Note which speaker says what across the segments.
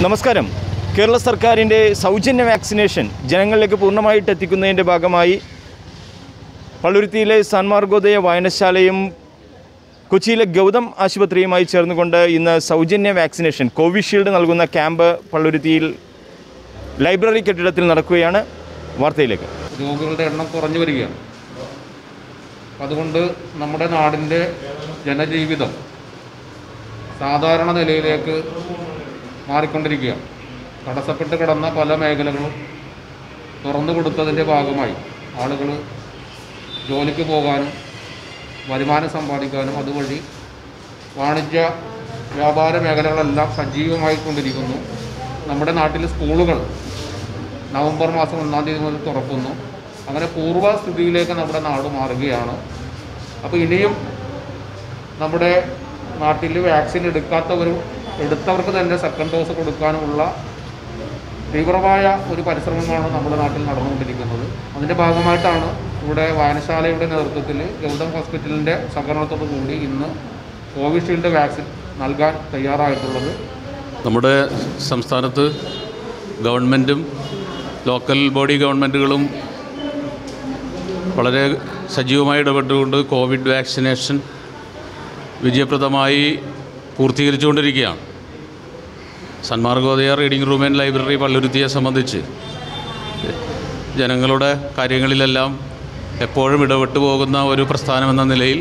Speaker 1: നമസ്കാരം കേരള സർക്കാരിൻ്റെ സൗജന്യ വാക്സിനേഷൻ ജനങ്ങളിലേക്ക് പൂർണ്ണമായിട്ട് എത്തിക്കുന്നതിൻ്റെ ഭാഗമായി പള്ളുരുത്തിയിലെ സാൻമാർഗോദയ വായനശാലയും കൊച്ചിയിലെ ഗൗതം ആശുപത്രിയുമായി ചേർന്നുകൊണ്ട് ഇന്ന് സൗജന്യ വാക്സിനേഷൻ കോവിഷീൽഡ് നൽകുന്ന ക്യാമ്പ് പള്ളുരുത്തിയിൽ ലൈബ്രറി കെട്ടിടത്തിൽ നടക്കുകയാണ് വാർത്തയിലേക്ക്
Speaker 2: രോഗികളുടെ എണ്ണം കുറഞ്ഞു വരികയാണ് അതുകൊണ്ട് നമ്മുടെ നാടിൻ്റെ ജനജീവിതം സാധാരണ നിലയിലേക്ക് മാറിക്കൊണ്ടിരിക്കുകയാണ് തടസ്സപ്പെട്ട് കിടന്ന പല മേഖലകളും തുറന്നു കൊടുത്തതിൻ്റെ ഭാഗമായി ആളുകൾ ജോലിക്ക് പോകാനും വരുമാനം സമ്പാദിക്കാനും അതുവഴി വാണിജ്യ വ്യാപാര മേഖലകളെല്ലാം സജീവമായിക്കൊണ്ടിരിക്കുന്നു നമ്മുടെ നാട്ടിൽ സ്കൂളുകൾ നവംബർ മാസം ഒന്നാം തീയതി മുതൽ തുറക്കുന്നു അങ്ങനെ പൂർവ്വസ്ഥിതിയിലേക്ക് നമ്മുടെ നാട് മാറുകയാണ് അപ്പോൾ ഇനിയും നമ്മുടെ നാട്ടിൽ വാക്സിൻ എടുക്കാത്തവരും എടുത്തവർക്ക് തന്നെ സെക്കൻഡ് ഡോസ് കൊടുക്കാനുമുള്ള തീവ്രമായ ഒരു പരിശ്രമമാണ് നമ്മുടെ നാട്ടിൽ നടന്നുകൊണ്ടിരിക്കുന്നത് അതിൻ്റെ ഭാഗമായിട്ടാണ് ഇവിടെ വായനശാലയുടെ നേതൃത്വത്തിൽ ഗൗതം ഹോസ്പിറ്റലിൻ്റെ സഹകരണത്തോടു കൂടി ഇന്ന് കോവിഷീൽഡ് വാക്സിൻ നൽകാൻ തയ്യാറായിട്ടുള്ളത്
Speaker 3: നമ്മുടെ സംസ്ഥാനത്ത് ഗവൺമെൻറ്റും ലോക്കൽ ബോഡി ഗവൺമെൻറ്റുകളും വളരെ സജീവമായി ഇടപെട്ടുകൊണ്ട് കോവിഡ് വാക്സിനേഷൻ വിജയപ്രദമായി പൂർത്തീകരിച്ചുകൊണ്ടിരിക്കുകയാണ് Sanmargodaya reading room and library പള്ളുരുത്തിയെ സംബന്ധിച്ച് ജനങ്ങളുടെ കാര്യങ്ങളിലെല്ലാം എപ്പോഴും ഇടപെട്ടു പോകുന്ന ഒരു പ്രസ്ഥാനമെന്ന നിലയിൽ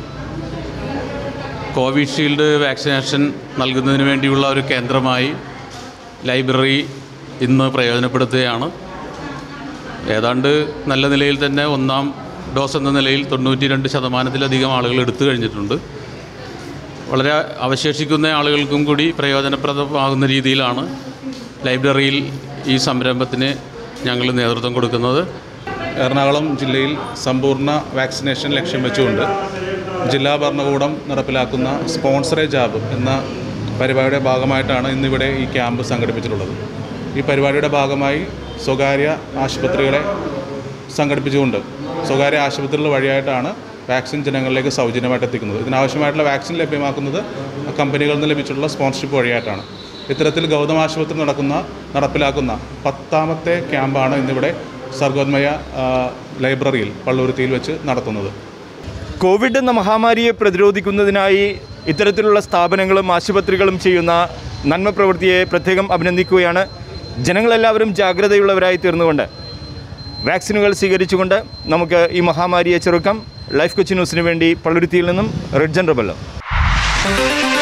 Speaker 3: കോവിഷീൽഡ് വാക്സിനേഷൻ നൽകുന്നതിന് വേണ്ടിയുള്ള ഒരു കേന്ദ്രമായി ലൈബ്രറി ഇന്ന് പ്രയോജനപ്പെടുത്തുകയാണ് ഏതാണ്ട് നല്ല നിലയിൽ തന്നെ ഒന്നാം ഡോസ് എന്ന നിലയിൽ തൊണ്ണൂറ്റി രണ്ട് ശതമാനത്തിലധികം ആളുകൾ എടുത്തു കഴിഞ്ഞിട്ടുണ്ട് വളരെ അവശേഷിക്കുന്ന ആളുകൾക്കും കൂടി പ്രയോജനപ്രദമാകുന്ന രീതിയിലാണ് ലൈബ്രറിയിൽ ഈ സംരംഭത്തിന് ഞങ്ങൾ നേതൃത്വം കൊടുക്കുന്നത്
Speaker 4: എറണാകുളം ജില്ലയിൽ സമ്പൂർണ്ണ വാക്സിനേഷൻ ലക്ഷ്യം വെച്ചുകൊണ്ട് ജില്ലാ ഭരണകൂടം നടപ്പിലാക്കുന്ന സ്പോൺസറേ ജാബ് എന്ന പരിപാടിയുടെ ഭാഗമായിട്ടാണ് ഇന്നിവിടെ ഈ ക്യാമ്പ് സംഘടിപ്പിച്ചിട്ടുള്ളത് ഈ പരിപാടിയുടെ ഭാഗമായി സ്വകാര്യ ആശുപത്രികളെ സംഘടിപ്പിച്ചുകൊണ്ട് സ്വകാര്യ ആശുപത്രികൾ വഴിയായിട്ടാണ് വാക്സിൻ ജനങ്ങളിലേക്ക് സൗജന്യമായിട്ട് എത്തിക്കുന്നത് ഇതിനാവശ്യമായിട്ടുള്ള വാക്സിൻ ലഭ്യമാക്കുന്നത് കമ്പനികളിൽ നിന്ന് ലഭിച്ചിട്ടുള്ള സ്പോൺസർഷിപ്പ് വഴിയായിട്ടാണ് ഇത്തരത്തിൽ ഗൗതം ആശുപത്രി നടക്കുന്ന നടപ്പിലാക്കുന്ന പത്താമത്തെ ക്യാമ്പാണ് ഇന്നിവിടെ സർഗോന്മയ ആ, ലൈബ്രറിയിൽ പള്ളുരുത്തിയിൽ വെച്ച് നടത്തുന്നത്
Speaker 1: കോവിഡ് എന്ന മഹാമാരിയെ പ്രതിരോധിക്കുന്നതിനായി ഇത്തരത്തിലുള്ള സ്ഥാപനങ്ങളും ആശുപത്രികളും ചെയ്യുന്ന നന്മ പ്രവൃത്തിയെ പ്രത്യേകം അഭിനന്ദിക്കുകയാണ് ജനങ്ങളെല്ലാവരും ജാഗ്രതയുള്ളവരായി തീർന്നുകൊണ്ട് വാക്സിനുകൾ സ്വീകരിച്ചുകൊണ്ട് നമുക്ക് ഈ മഹാമാരിയെ ചെറുക്കാം ലൈഫ് കൊച്ചി ന്യൂസിന് വേണ്ടി പള്ളുരുത്തിയിൽ നിന്നും റിഡ്ജൻ റബല്ലോ